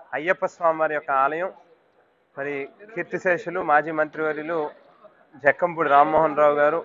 అయ్యప్ప స్వామివారి యొక్క ఆలయం మరి కీర్తిశేషులు మాజీ మంత్రివర్యులు జక్కంపూడి రామ్మోహన్ రావు గారు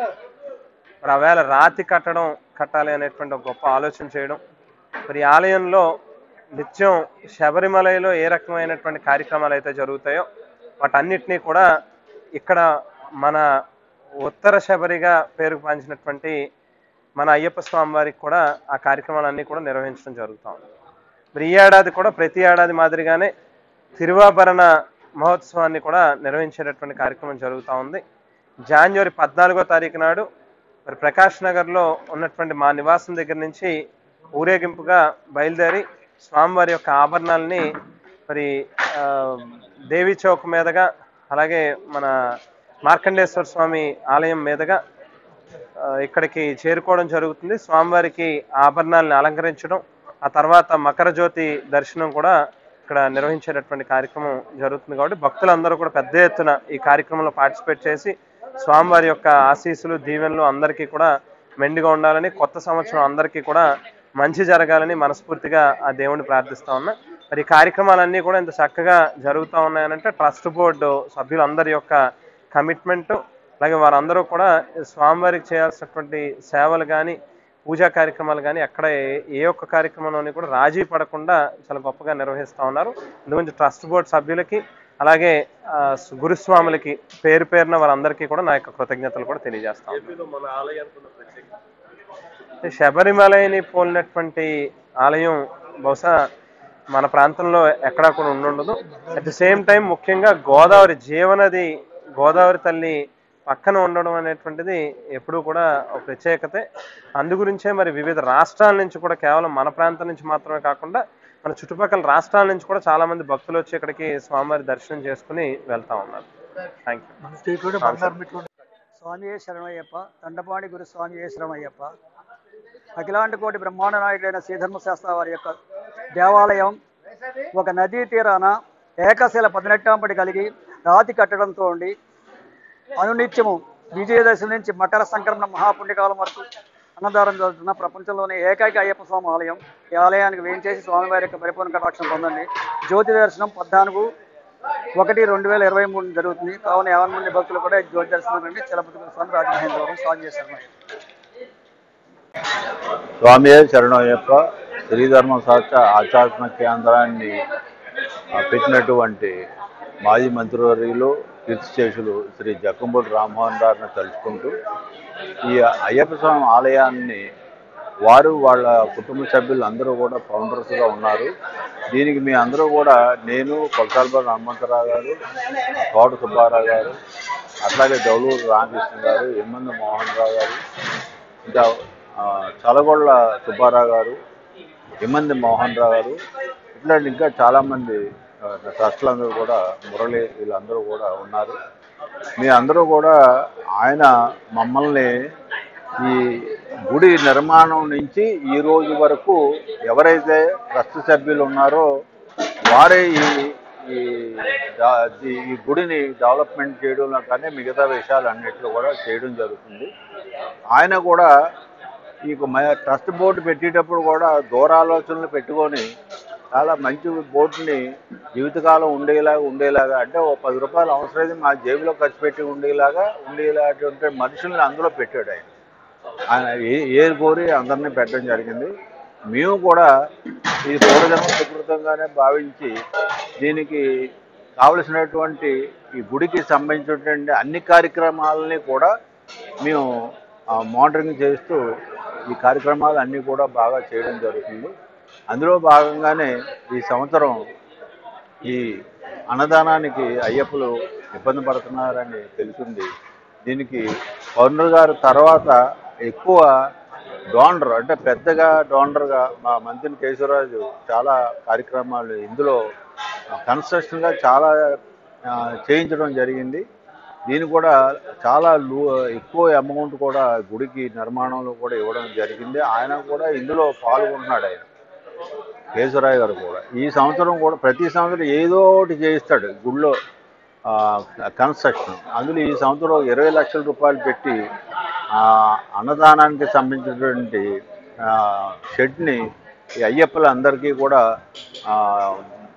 మరి ఆవేళ రాతి కట్టడం కట్టాలి అనేటువంటి ఒక గొప్ప ఆలోచన చేయడం మరి ఈ ఆలయంలో నిత్యం శబరిమలలో ఏ రకమైనటువంటి కార్యక్రమాలు అయితే జరుగుతాయో వాటన్నిటినీ కూడా ఇక్కడ మన ఉత్తర శబరిగా పేరు పంచినటువంటి మన అయ్యప్ప స్వామి వారికి కూడా ఆ కార్యక్రమాలన్నీ కూడా నిర్వహించడం జరుగుతూ ఉంది మరి ఈ ఏడాది కూడా ప్రతి ఏడాది మాదిరిగానే తిరువాభరణ మహోత్సవాన్ని కూడా నిర్వహించేటటువంటి కార్యక్రమం జరుగుతూ ఉంది జాన్వరి పద్నాలుగో తారీఖు నాడు మరి ప్రకాష్ నగర్లో ఉన్నటువంటి మా నివాసం దగ్గర నుంచి ఊరేగింపుగా బయలుదేరి స్వామివారి యొక్క ఆభరణాలని మరి ఆ, దేవి చౌక్ మీదుగా అలాగే మన మార్కండేశ్వర స్వామి ఆలయం మీదుగా ఆ, ఇక్కడికి చేరుకోవడం జరుగుతుంది స్వామివారికి ఆభరణాలను అలంకరించడం ఆ తర్వాత మకర జ్యోతి దర్శనం కూడా ఇక్కడ నిర్వహించేటటువంటి కార్యక్రమం జరుగుతుంది కాబట్టి భక్తులందరూ కూడా పెద్ద ఎత్తున ఈ కార్యక్రమంలో పార్టిసిపేట్ చేసి స్వామివారి యొక్క ఆశీస్సులు దీవెనలు అందరికీ కూడా మెండుగా ఉండాలని కొత్త సంవత్సరం అందరికీ కూడా మంచి జరగాలని మనస్ఫూర్తిగా ఆ దేవుణ్ణి ప్రార్థిస్తా ఉన్నా మరి ఈ కార్యక్రమాలన్నీ కూడా ఇంత చక్కగా జరుగుతూ ఉన్నాయనంటే ట్రస్ట్ బోర్డు సభ్యులందరి యొక్క కమిట్మెంట్ అలాగే వారందరూ కూడా స్వామివారికి చేయాల్సినటువంటి సేవలు కానీ పూజా కార్యక్రమాలు కానీ ఎక్కడ ఏ- ఏ ఒక్క కార్యక్రమంలోని కూడా రాజీ పడకుండా చాలా గొప్పగా నిర్వహిస్తూ ఉన్నారు ఇందుగురించి ట్రస్ట్ బోర్డు సభ్యులకి అలాగే ఆ, గురుస్వాములకి పేరు పేరున వారందరికీ కూడా నా యొక్క కృతజ్ఞతలు కూడా తెలియజేస్తాను ఏపీలో మన ఆలయానికి ఉన్న ప్రత్యేకత శబరిమలని పోలినటువంటి ఆలయం బహుశా మన ప్రాంతంలో ఎక్కడా కూడా ఉండుండదు అట్ ది సేమ్ టైం ముఖ్యంగా గోదావరి జీవనది గోదావరి తల్లి పక్కన ఉండడం అనేటువంటిది ఎప్పుడూ కూడా ఒక ప్రత్యేకతే అందుగురించే మరి వివిధ రాష్ట్రాల నుంచి కూడా కేవలం మన ప్రాంతం నుంచి మాత్రమే కాకుండా మన చుట్టుపక్కల రాష్ట్రాల నుంచి కూడా చాలా మంది భక్తులు వచ్చి ఇక్కడికి స్వామివారి దర్శనం చేసుకుని వెళ్తా ఉన్నారు థ్యాంక్ యూ స్వామియే శరణయ్యప్ప తండపాణి గురు స్వామియే శరణయ్యప్ప అఖిలాండ కోటి బ్రహ్మాండ నాయకుడైన శ్రీధర్మశాస్త్ర వారి యొక్క దేవాలయం ఒక నదీ తీరాన ఏకశిల పదినెట్టాంపటి కలిగి రాతి కట్టడంతో ఉండి అనునిత్యము విజయదశమి నుంచి మకర సంక్రమణ మహాపుణ్యకాలం వరకు అన్నదానం జరుగుతున్న ప్రపంచంలోనే ఏకైక అయ్యప్ప స్వామి ఆలయం ఈ ఆలయానికి వేయించేసి స్వామివారి యొక్క పరిపూర్ణ కటాక్షం పొందండి జ్యోతి దర్శనం పద్నాలుగు ఒకటి రెండు వేల ఇరవై మూడు జరుగుతుంది కావున యాభై మంది భక్తులు కూడా ఈ జ్యోతి దర్శనం రండి చలపతి స్వామి రాజమహేంద్రవరం స్వామి చేశారు స్వామి శరణయ్యప్ప శ్రీధర్మ శాస్త్ర ఆధ్యాత్మ కేంద్రాన్ని ఆ, పెట్టినటువంటి మాజీ మంత్రివర్యులు కీర్తిశేషులు శ్రీ జక్కంపూడి రామ్మోహన్ గారిని తలుచుకుంటూ ఈ అయ్యప్ప స్వామి ఆలయాన్ని వారు వాళ్ళ కుటుంబ సభ్యులు అందరూ కూడా ఫౌండర్స్గా ఉన్నారు దీనికి మీ అందరూ కూడా నేను కొలసాలపల్లి హనుమంతరావు గారు తోట సుబ్బారావు గారు అట్లాగే దౌలూరు రామకృష్ణ గారు ఎమ్మంది మోహన్ రావు గారు ఇంకా ఆ, చలగొళ్ళ సుబ్బారావు గారు ఎమ్మంది మోహన్ రావు గారు ఇట్లాంటి ఇంకా చాలామంది ట్రస్టులందరూ కూడా మురళి వీళ్ళందరూ కూడా ఉన్నారు మీ అందరూ కూడా ఆయన మమ్మల్ని ఈ గుడి నిర్మాణం నుంచి ఈ రోజు వరకు ఎవరైతే ట్రస్ట్ సభ్యులు ఉన్నారో వారే ఈ ఈ డా- ఈ- ఈ గుడిని డెవలప్మెంట్ చేయడంలో కానీ మిగతా విషయాలు అన్నిట్లో కూడా చేయడం జరుగుతుంది ఆయన కూడా ఈ మ- ట్రస్ట్ బోర్డు పెట్టేటప్పుడు కూడా దూరాలోచనలు పెట్టుకొని చాలా మంచి బోర్డుని జీవితకాలం ఉండేలాగా ఉండేలాగా అంటే ఓ పది రూపాయలు అవసరమైతే మా జేబులో ఖర్చు పెట్టి ఉండేలాగా ఉండేలాంటి మనుషుల్ని అందులో పెట్టాడు ఆయన ఆయన ఏ- ఏరు కోరి అందరినీ పెట్టడం జరిగింది మేము కూడా ఇది పూర్వజన్మ సుకృతంగానే భావించి దీనికి కావలసినటువంటి ఈ గుడికి సంబంధించినటువంటి అన్ని కార్యక్రమాలని కూడా మేము ఆ, మానిటరింగ్ చేస్తూ ఈ కార్యక్రమాలు అన్నీ కూడా బాగా చేయడం జరుగుతుంది అందులో భాగంగానే ఈ సంవత్సరం ఈ అన్నదానానికి అయ్యప్పలు ఇబ్బంది పడుతున్నారని తెలిసింది దీనికి పౌర్ణర్ గారు తర్వాత ఎక్కువ డోనర్ అంటే పెద్దగా డోనర్గా మా మంత్రి కేశవరాజు చాలా కార్యక్రమాలు ఇందులో కన్స్ట్రక్షన్గా చాలా ఆ, చేయించడం జరిగింది దీని కూడా చాలా లూ ఎక్కువ అమౌంట్ కూడా గుడికి నిర్మాణంలో కూడా ఇవ్వడం జరిగింది ఆయన కూడా ఇందులో పాల్గొంటున్నాడు ఆయన కేశవరాయ్ గారు కూడా ఈ సంవత్సరం కూడా ప్రతి సంవత్సరం ఏదో ఒకటి చేయిస్తాడు గుడిలో ఆ, కన్స్ట్రక్షన్ అందులో ఈ సంవత్సరం ఇరవై లక్షల రూపాయలు పెట్టి ఆ, అన్నదానానికి సంబంధించినటువంటి ఆ, షెడ్ని ఈ అయ్యప్పలందరికీ కూడా ఆ,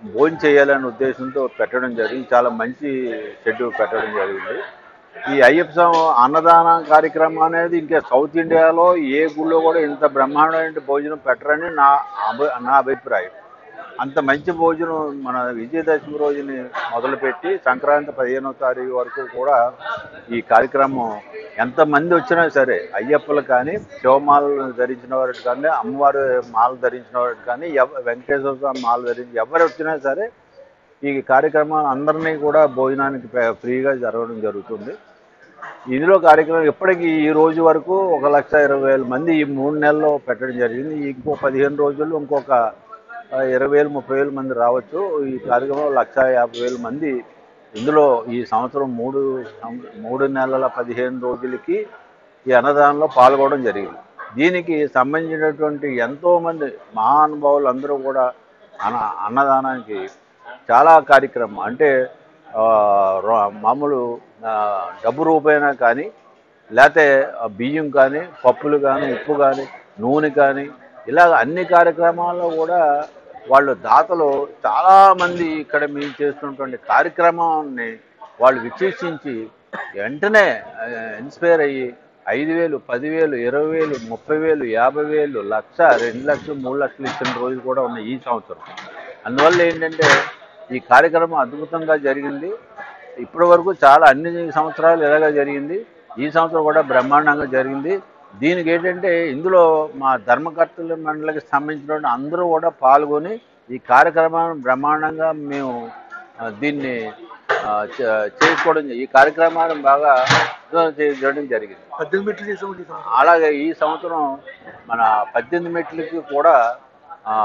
భోజనం చేయాలనే ఉద్దేశంతో పెట్టడం జరిగింది చాలా మంచి షెడ్యూల్ పెట్టడం జరిగింది ఈ అయ్యప్ప స్వామి అన్నదాన కార్యక్రమం అనేది ఇంకా సౌత్ ఇండియాలో ఏ గుళ్ళో కూడా ఇంత బ్రహ్మాండమైన భోజనం పెట్టరని నా అభి నా అభిప్రాయం అంత మంచి భోజనం మన విజయదశమి రోజుని మొదలుపెట్టి సంక్రాంతి పదిహేనో తారీఖు వరకు కూడా ఈ కార్యక్రమం ఎంతమంది వచ్చినా సరే అయ్యప్పలు కానీ శివమాలలు ధరించిన వారికి కానీ అమ్మవారి మాల ధరించిన వారికి కానీ ఎవ వెంకటేశ్వర స్వామి మాల ధరించి ఎవరు వచ్చినా సరే ఈ కార్యక్రమం అందరినీ కూడా భోజనానికి ఫ్రీ- ఫ్రీగా జరగడం జరుగుతుంది ఇందులో కార్యక్రమం ఇప్పటికీ ఈ రోజు వరకు ఒక లక్ష ఇరవై వేల మంది ఈ మూడు నెలల్లో పెట్టడం జరిగింది ఇంకో పదిహేను రోజుల్లో ఇంకొక ఆ, ఇరవై వేలు ముప్పై వేల మంది రావచ్చు ఈ కార్యక్రమంలో లక్ష యాభై వేల మంది ఇందులో ఈ సంవత్సరం మూడు సం- మూడు నెలల పదిహేను రోజులకి ఈ అన్నదానంలో పాల్గొనడం జరిగింది దీనికి సంబంధించినటువంటి ఎంతోమంది మహానుభావులు అందరూ కూడా అన్న అన్నదానానికి చాలా కార్యక్రమం అంటే ఆ, ర- మామూలు ఆ, డబ్బు రూపైనా కానీ లేకపోతే ఆ బియ్యం కానీ పప్పులు కానీ ఉప్పు కానీ నూనె కానీ ఇలా అన్ని కార్యక్రమాల్లో కూడా వాళ్ళు దాతలు చాలామంది ఇక్కడ మేము చేస్తున్నటువంటి కార్యక్రమాన్ని వాళ్ళు విశ్లేషించి వెంటనే ఇన్స్పైర్ అయ్యి ఐదు వేలు పదివేలు ఇరవై వేలు ముప్పై వేలు యాభై వేలు లక్ష రెండు లక్షలు మూడు లక్షలు ఇచ్చిన రోజులు కూడా ఉన్నాయి ఈ సంవత్సరం అందువల్ల ఏంటంటే ఈ కార్యక్రమం అద్భుతంగా జరిగింది ఇప్పటి వరకు చాలా అన్ని సంవత్సరాలు ఇలాగా జరిగింది ఈ సంవత్సరం కూడా బ్రహ్మాండంగా జరిగింది దీనికి ఏంటంటే ఇందులో మా ధర్మకర్తల మండలికి సంబంధించిన అందరూ కూడా పాల్గొని ఈ కార్యక్రమాన్ని బ్రహ్మాండంగా మేము ఆ, దీన్ని ఆ, చే- చేసుకోవడం ఈ కార్యక్రమాన్ని బాగా చేయడం జరిగింది పద్దెనిమిది మెట్లు చేసామండి ఈ సంవత్సరం. అలాగే ఈ సంవత్సరం మన పద్దెనిమిది మెట్లకి కూడా ఆ,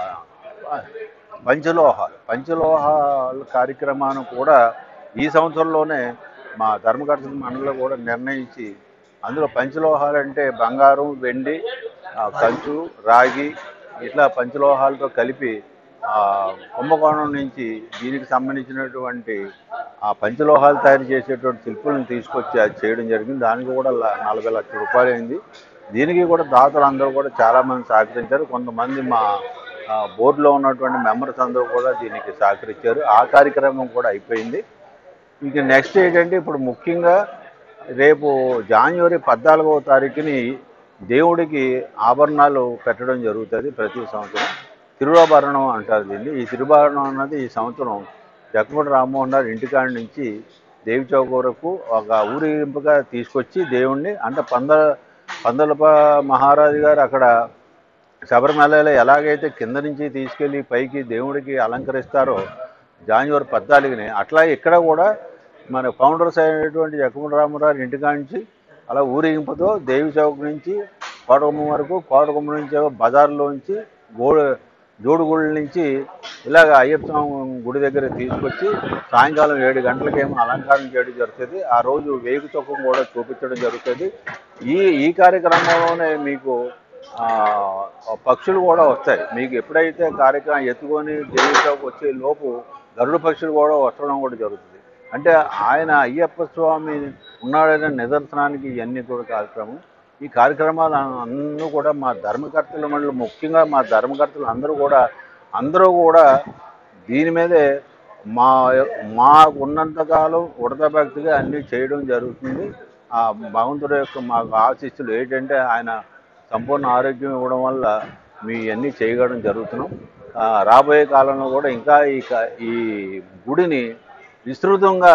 పంచలోహాలు పంచలోహాల కార్యక్రమాన్ని కూడా ఈ సంవత్సరంలోనే మా ధర్మకర్తల మండలిలో కూడా నిర్ణయించి అందులో పంచలోహాలు అంటే బంగారం వెండి ఆ, కంచు రాగి ఇట్లా పంచలోహాలతో కలిపి ఆ, కుంభకోణం నుంచి దీనికి సంబంధించినటువంటి ఆ పంచలోహాలు తయారు చేసేటువంటి శిల్పులను తీసుకొచ్చి అది చేయడం జరిగింది దానికి కూడా ల- నలభై లక్షల రూపాయలు అయింది దీనికి కూడా దాతలు అందరూ కూడా చాలామంది సహకరించారు కొంతమంది మా ఆ, బోర్డులో ఉన్నటువంటి మెంబర్స్ అందరూ కూడా దీనికి సహకరించారు ఆ కార్యక్రమం కూడా అయిపోయింది ఇక నెక్స్ట్ ఏంటంటే ఇప్పుడు ముఖ్యంగా రేపు జనవరి పద్నాలుగవ తారీఖుని దేవుడికి ఆభరణాలు పెట్టడం జరుగుతుంది ప్రతి సంవత్సరం తిరువాభరణం అంటారు దీన్ని ఈ తిరువాభరణం అన్నది ఈ సంవత్సరం జక్కపూడి రామ్మోహన్ గారు ఇంటికాడ నుంచి దేవి చౌక వరకు ఒక ఊరేగింపుగా తీసుకొచ్చి దేవుణ్ణి అంటే పంద పందలప మహారాజు గారు అక్కడ శబరిమలలో ఎలాగైతే కింద నుంచి తీసుకెళ్ళి పైకి దేవుడికి అలంకరిస్తారో జాన్యువరి పద్నాలుగుని అట్లా ఇక్కడ కూడా మన ఫౌండర్స్ అయినటువంటి జక్కముడి రామారావు ఇంటికాడ నుంచి అలా ఊరేగింపుతో దేవి చౌక్ నుంచి కోటకొమ్మ వరకు కోటకొమ్మ నుంచి బజార్లోంచి గోడు జోడుగుళ్ళ నుంచి ఇలాగ అయ్యప్ప స్వామి గుడి దగ్గర తీసుకొచ్చి సాయంకాలం ఏడు గంటలకేమో అలంకారం చేయడం జరుగుతుంది ఆ రోజు వేగు చొక్కం కూడా చూపించడం జరుగుతుంది ఈ ఈ కార్యక్రమంలోనే మీకు ఆ, పక్షులు కూడా వస్తాయి మీకు ఎప్పుడైతే కార్యక్రమం ఎత్తుకొని దేవి చౌక్ వచ్చే లోపు గరుడు పక్షులు కూడా వస్తడం కూడా జరుగుతుంది అంటే ఆయన అయ్యప్ప స్వామి ఉన్నాడనే నిదర్శనానికి ఇవన్నీ కూడా కార్యక్రమం ఈ కార్యక్రమాలు అన్నీ కూడా మా ధర్మకర్తల మండలి ముఖ్యంగా మా ధర్మకర్తలు అందరూ కూడా అందరూ కూడా దీని మీదే మా మాకు ఉన్నంతకాలం ఉడత భక్తిగా అన్నీ చేయడం జరుగుతుంది ఆ భగవంతుడి యొక్క మాకు ఆశీస్సులు ఏంటంటే ఆయన సంపూర్ణ ఆరోగ్యం ఇవ్వడం వల్ల మీ అన్నీ చేయడం జరుగుతున్నాం ఆ, రాబోయే కాలంలో కూడా ఇంకా ఈ క- ఈ గుడిని విస్తృతంగా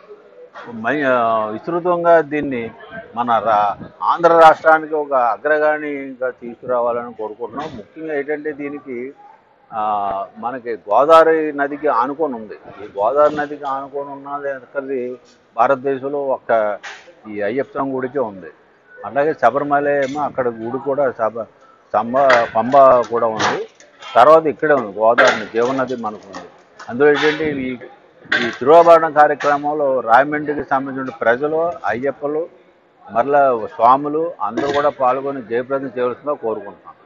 మై- ఆ, విస్తృతంగా దీన్ని మన రా ఆంధ్ర రాష్ట్రానికి ఒక అగ్రగాణిగా తీసుకురావాలని కోరుకుంటున్నాం ముఖ్యంగా ఏంటంటే దీనికి ఆ, మనకి గోదావరి నదికి ఆనుకొని ఉంది ఈ గోదావరి నదికి ఆనుకొని ఉన్నది ఎక్కడిది భారతదేశంలో ఒక ఈ అయ్యప్ప స్వామి గుడికే ఉంది అలాగే శబరిమల ఏమో అక్కడ గుడి కూడా సబ సంబ పంబ కూడా ఉంది తర్వాత ఇక్కడే ఉంది గోదావరి జీవనది మనకు ఉంది అందులో ఏంటంటే ఈ ఈ తిరువాభరణ కార్యక్రమంలో రాయమండ్రికి సంబంధించిన ప్రజలు అయ్యప్పలు మరలా స్వాములు అందరూ కూడా పాల్గొని జయప్రదం చేయవలసిందిగా కోరుకుంటున్నాం